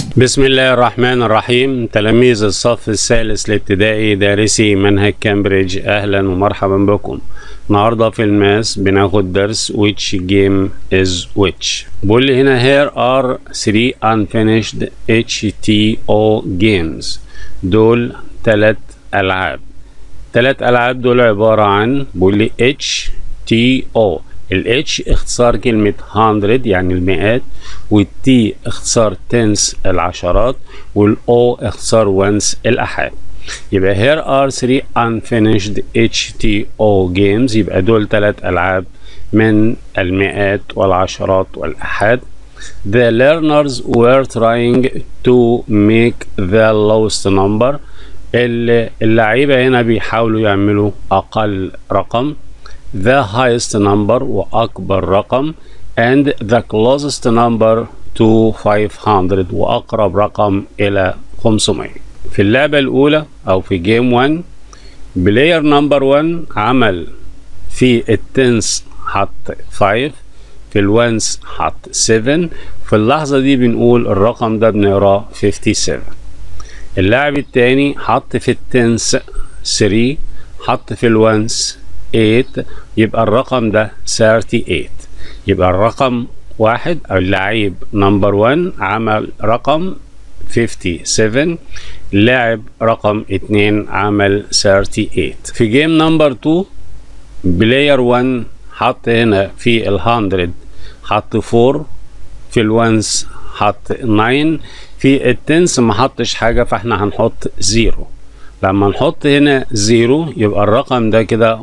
بسم الله الرحمن الرحيم تلاميذ الصف الثالث الابتدائي دارسي منهج كامبريدج اهلا ومرحبا بكم النهارده في الماس بناخد درس which game is which بقول لي هنا here are three unfinished HTO games دول تلات العاب تلات العاب دول عبارة عن بقول لي HTO ال H اختصار كلمة 100 يعني المئات وال T اختصار tens العشرات وال O اختصار ones الأحاد يبقى here are three unfinished HTO games يبقى دول تلات ألعاب من المئات والعشرات والأحاد The learners were trying to make the lowest number اللعيبة هنا بيحاولوا يعملوا أقل رقم the highest number وأكبر رقم and the closest number to 500 وأقرب رقم إلى 500 في اللعبة الأولى أو في جيم 1 بلاير نمبر 1 عمل في التنس حط 5 في الونس حط 7 في اللحظة دي بنقول الرقم ده بنقراه 57 اللاعب التاني حط في التنس 3 حط في الونس 8 يبقى الرقم ده 38 يبقى الرقم واحد او اللعيب نمبر 1 عمل رقم 57 اللاعب رقم 2 عمل 38 في جيم نمبر 2 بلاير 1 حط هنا في ال 100 حط 4 في الونس حط 9 في التنس ما حطش حاجة فاحنا هنحط 0 لما نحط هنا 0 يبقى الرقم ده كده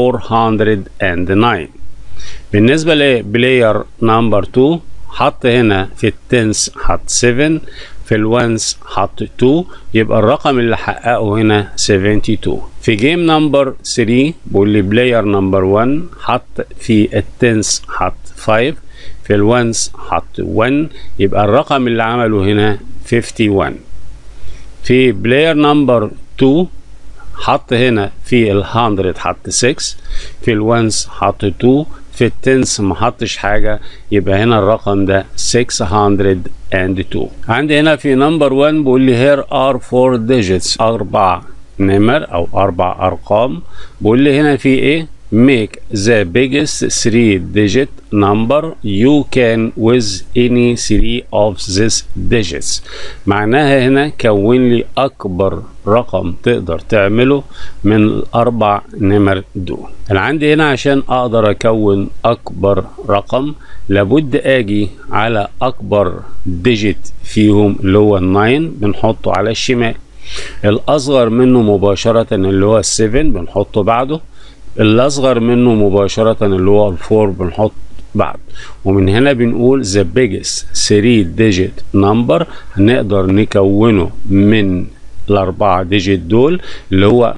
409 بالنسبة لبلاير نمبر 2 حط هنا في التنس حط 7 في الونس حط 2 يبقى الرقم اللي حققه هنا 72 في جيم نمبر 3 بقول لي بلاير نمبر 1 حط في التنس حط 5 في الونس حط 1 يبقى الرقم اللي عمله هنا 51 في بلاير نمبر 2 حط هنا في ال 100 حط 6 في الونس حط 2 في التنس ما حطش حاجة يبقى هنا الرقم ده 602 عندي هنا في نمبر 1 بيقول لي here are 4 digits أربع نمر أو أربع أرقام بيقول لي هنا في إيه make the biggest three digit number you can with any three of these digits معناها هنا كون لي اكبر رقم تقدر تعمله من الاربع نمر دول انا عندي هنا عشان اقدر اكون اكبر رقم لابد اجي على اكبر ديجيت فيهم اللي هو الناين بنحطه على الشمال الاصغر منه مباشرة اللي هو السفن بنحطه بعده الأصغر منه مباشرة اللي هو الفور بنحط بعد ومن هنا بنقول the biggest 3 digit number هنقدر نكونه من الأربعة ديجيت دول اللي هو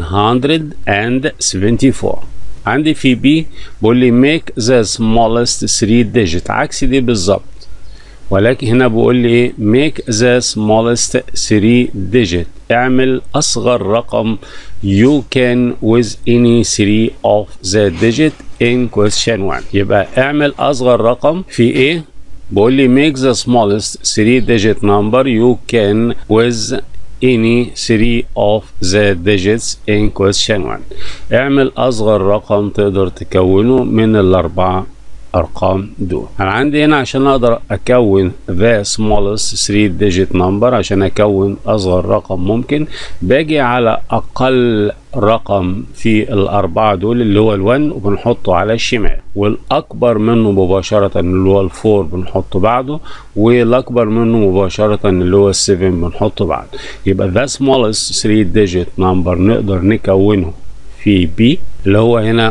974 عندي في بي بيقول لي make the smallest 3 digit عكس دي بالظبط ولكن هنا بيقول لي ايه make the smallest 3 digit اعمل اصغر رقم you can with any three of the digit in question 1 يبقى اعمل اصغر رقم في ايه بقول لي make the smallest 3 digit number you can with any three of the digits in question 1 اعمل اصغر رقم تقدر تكونه من الاربعه ارقام دول انا عندي هنا عشان اقدر اكون the smallest 3 digit number عشان اكون اصغر رقم ممكن باجي على اقل رقم في الاربعه دول اللي هو ال1 وبنحطه على الشمال والاكبر منه مباشره اللي هو الفور بنحطه بعده والاكبر منه مباشره اللي هو ال7 بنحطه بعده يبقى the smallest 3 digit number نقدر نكونه في بي اللي هو هنا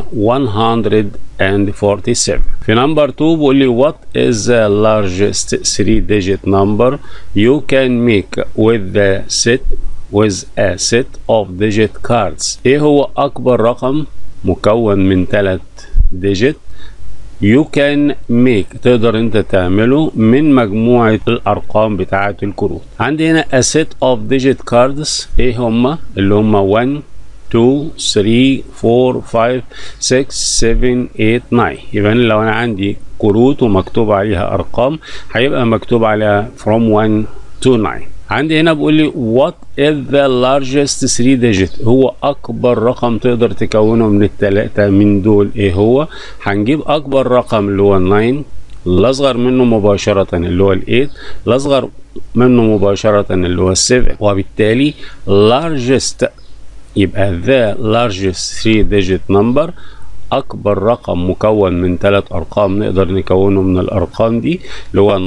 147 في نمبر 2 بيقول لي what is the largest 3 digit number you can make with the set with a set of digit cards ايه هو اكبر رقم مكون من 3 digit you can make تقدر انت تعمله من مجموعة الارقام بتاعة الكروت عندي هنا a set of digit cards ايه هما اللي هما 1 2 3 4 5 6 7 8 9 يبقى أنا لو انا عندي كروت ومكتوب عليها ارقام هيبقى مكتوب عليها from 1 to 9 عندي هنا بيقول لي what is the largest 3 digit هو اكبر رقم تقدر تكونه من الثلاثه من دول ايه هو هنجيب اكبر رقم اللي هو 9 الاصغر منه مباشره اللي هو ال 8 الاصغر منه مباشره اللي هو ال 7 وبالتالي largest يبقى the largest 3 digit number أكبر رقم مكون من ثلاث أرقام نقدر نكونه من الأرقام دي اللي هو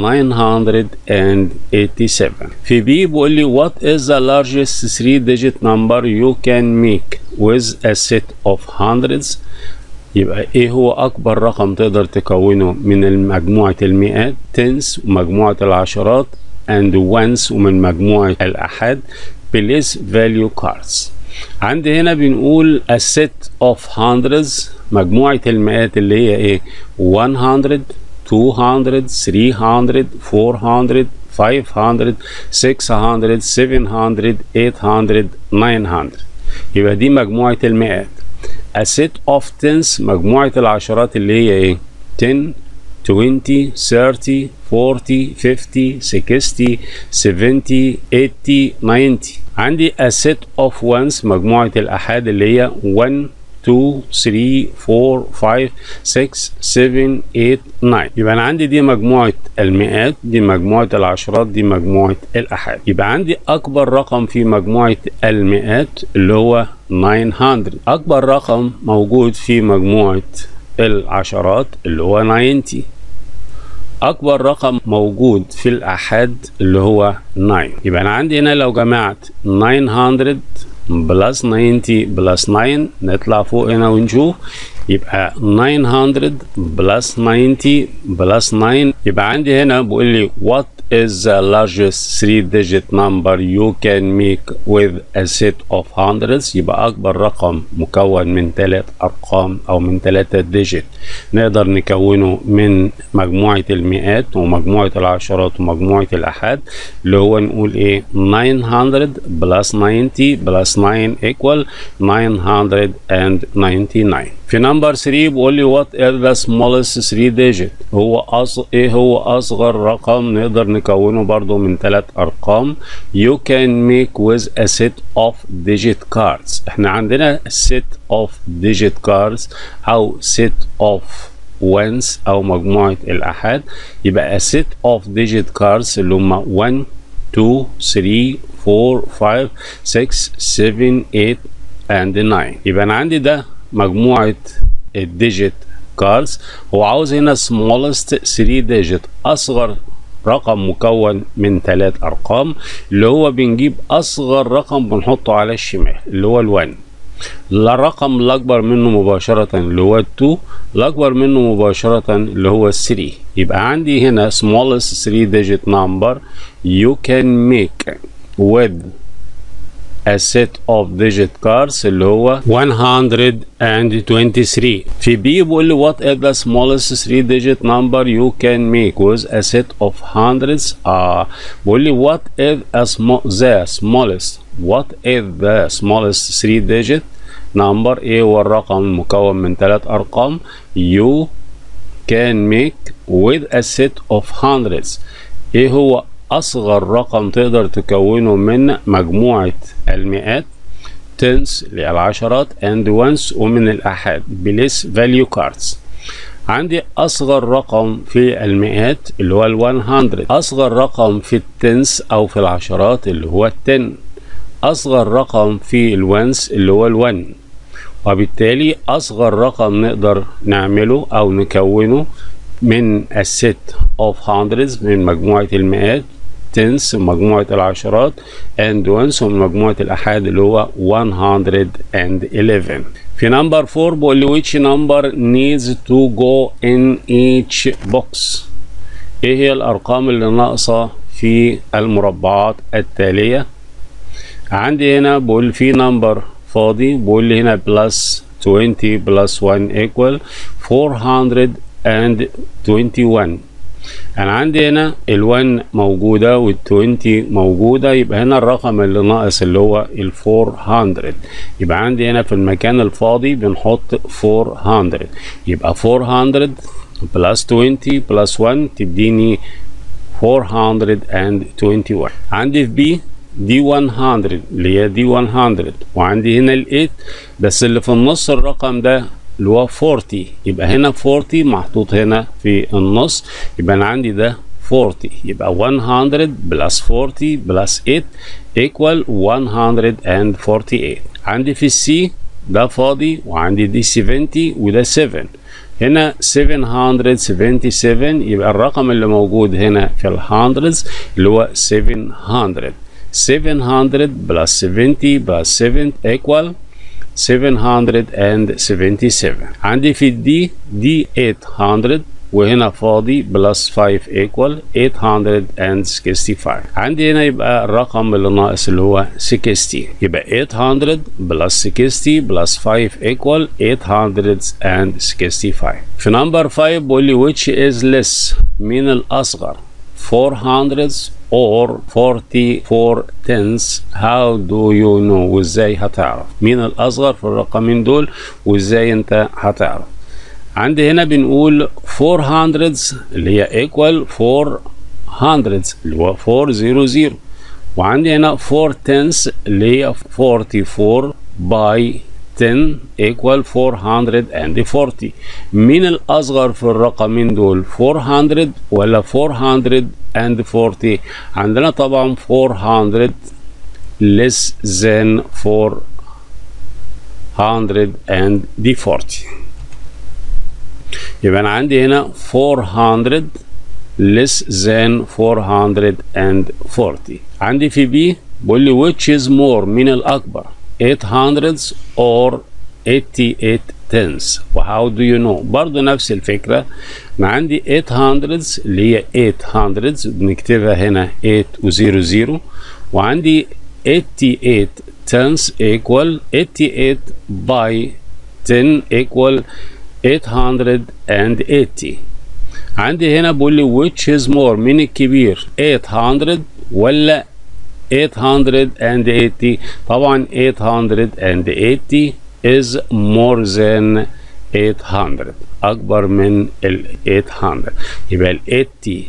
987 في بي بيقول لي what is the largest 3 digit number you can make with a set of hundreds يبقى ايه هو اكبر رقم تقدر تكونه من مجموعة المئات tens ومجموعة العشرات and ones ومن مجموعة الأحاد place value cards عندي هنا بنقول a set of hundreds مجموعة المئات اللي هي ايه 100 200 300 400 500 600 700 800 900 يبقى دي مجموعة المئات a set of tens مجموعة العشرات اللي هي ايه 10 20 30 40 50 60 70 80 90 عندي a set of ones مجموعة الأحاد اللي هي 1 2 3 4 5 6 7 8 9 يبقى انا عندي دي مجموعه المئات دي مجموعه العشرات دي مجموعه الاحاد يبقى عندي اكبر رقم في مجموعه المئات اللي هو 900 اكبر رقم موجود في مجموعه العشرات اللي هو 90 اكبر رقم موجود في الاحاد اللي هو 9 يبقى انا عندي هنا لو جمعت 900 بلس 90 بلس 9 نطلع فوق هنا ونشوف يبقى 900 بلس 90 بلس 9 يبقى عندي هنا بيقول لي what is the largest three digit number you can make with a set of hundreds يبقى أكبر رقم مكون من ثلاث أرقام أو من ثلاثة digit نقدر نكونه من مجموعة المئات ومجموعة العشرات ومجموعة الأحاد اللي هو نقول إيه 900 بلس 90 بلس 9 equal 999 في نمبر 3 بيقول لي what is the smallest 3 digit هو أص... ايه هو اصغر رقم نقدر نكونه برضو من ثلاث ارقام you can make with a set of digit cards احنا عندنا set of digit cards او set of ones او مجموعة الاحاد يبقى a set of digit cards اللي هم 1 2 3 4 5 6 7 8 and 9 يبقى انا عندي ده مجموعة الديجيت كاردز هو عاوز هنا smallest 3 ديجيت أصغر رقم مكون من ثلاث أرقام اللي هو بنجيب أصغر رقم بنحطه على الشمال اللي هو الوان لا الرقم الأكبر منه مباشرة اللي هو التو الأكبر منه مباشرة اللي هو الثري يبقى عندي هنا smallest 3 digit number you can make with a set of digit cards اللي هو 123 في بي بيقول لي what is the smallest 3 digit number you can make with a set of hundreds اه بيقول لي what is a small the smallest what is the smallest 3 digit number ايه هو الرقم المكون من ثلاث ارقام you can make with a set of hundreds ايه هو أصغر رقم تقدر تكونه من مجموعة المئات tens اللي هي العشرات and ones ومن الآحاد بليس value cards عندي أصغر رقم في المئات اللي هو ال 100 أصغر رقم في التنس أو في العشرات اللي هو التن أصغر رقم في الونس اللي هو الون وبالتالي أصغر رقم نقدر نعمله أو نكونه من الست of hundreds من مجموعة المئات tens مجموعة العشرات and ones ومن مجموعة الأحاد اللي هو 111 في نمبر 4 بقول لي which number needs to go in each box ايه هي الأرقام اللي ناقصة في المربعات التالية عندي هنا بقول في نمبر فاضي بقول لي هنا بلس 20 بلس 1 equal 421 انا عندي هنا ال1 موجوده وال20 موجوده يبقى هنا الرقم اللي ناقص اللي هو ال400 يبقى عندي هنا في المكان الفاضي بنحط 400 يبقى 400 بلس 20 بلس 1 تديني 421 عندي في بي دي 100 اللي هي دي 100 وعندي هنا ال 8 بس اللي في النص الرقم ده اللي هو 40 يبقى هنا 40 محطوط هنا في النص يبقى انا عندي ده 40 يبقى 100 بلس 40 بلس 8 equal 148 عندي في السي ده فاضي وعندي دي 70 وده 7 هنا 777 يبقى الرقم اللي موجود هنا في الهندردز اللي هو 700 700 بلس 70 بلس 7 equal 777 عندي في الدي دي 800 وهنا فاضي بلس 5 equal 865 عندي هنا يبقى الرقم اللي ناقص اللي هو 60 يبقى 800 بلس 60 بلس 5 equal 865 في نمبر 5 بيقول لي which is less مين الأصغر 400 or 44 tenths how do you know وازاي هتعرف مين الأصغر في الرقمين دول وازاي انت هتعرف عندي هنا بنقول 400 اللي هي equal 400 اللي هو 400 وعندي هنا 4 tenths اللي هي 44 by 10 equal 440 مين الأصغر في الرقمين دول 400 ولا 440 عندنا طبعا 400 less than 400 and دي 40 يبقى أنا عندي هنا 400 less than 440 عندي في بي بيقول لي which is more مين الأكبر 800 or 88 tens و how do you know برضو نفس الفكرة ما عندي 800 اللي هي 800 بنكتبها هنا 8 و 0 0 وعندي 88 tens equal 88 by 10 equal 880 عندي هنا بقول لي which is more مين الكبير 800 ولا 880 طبعا 880 is more than 800 أكبر من ال 800 يبقى ال 80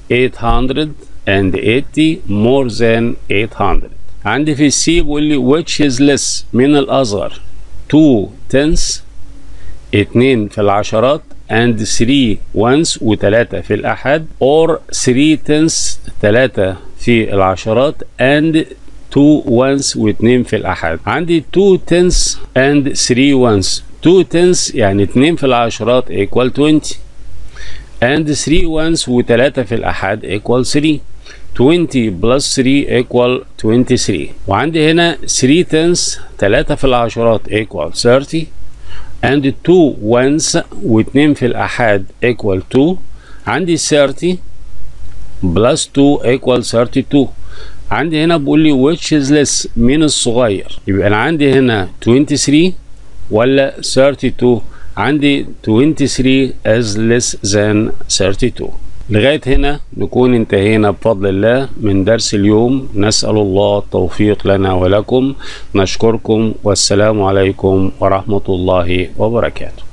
880 more than 800 عندي في السي بيقول لي which is less من الأصغر 2 tenths 2 في العشرات and 3 ones و3 في الأحد or 3 tenths 3 في العشرات and 2 ones و2 في الأحد عندي 2 tenths and 3 ones 2 tenths يعني 2 في العشرات equal 20 and 3 ones و3 في الأحد equal 3 20 plus 3 equal 23 وعندي هنا 3 tenths 3 في العشرات equal 30 and 2 ones و2 في الأحاد equal 2 عندي 30 plus 2 equal 32 عندي هنا بقول لي which is less مين الصغير يبقى أنا عندي هنا 23 ولا 32 عندي 23 as less than 32 لغاية هنا نكون انتهينا بفضل الله من درس اليوم نسأل الله التوفيق لنا ولكم نشكركم والسلام عليكم ورحمة الله وبركاته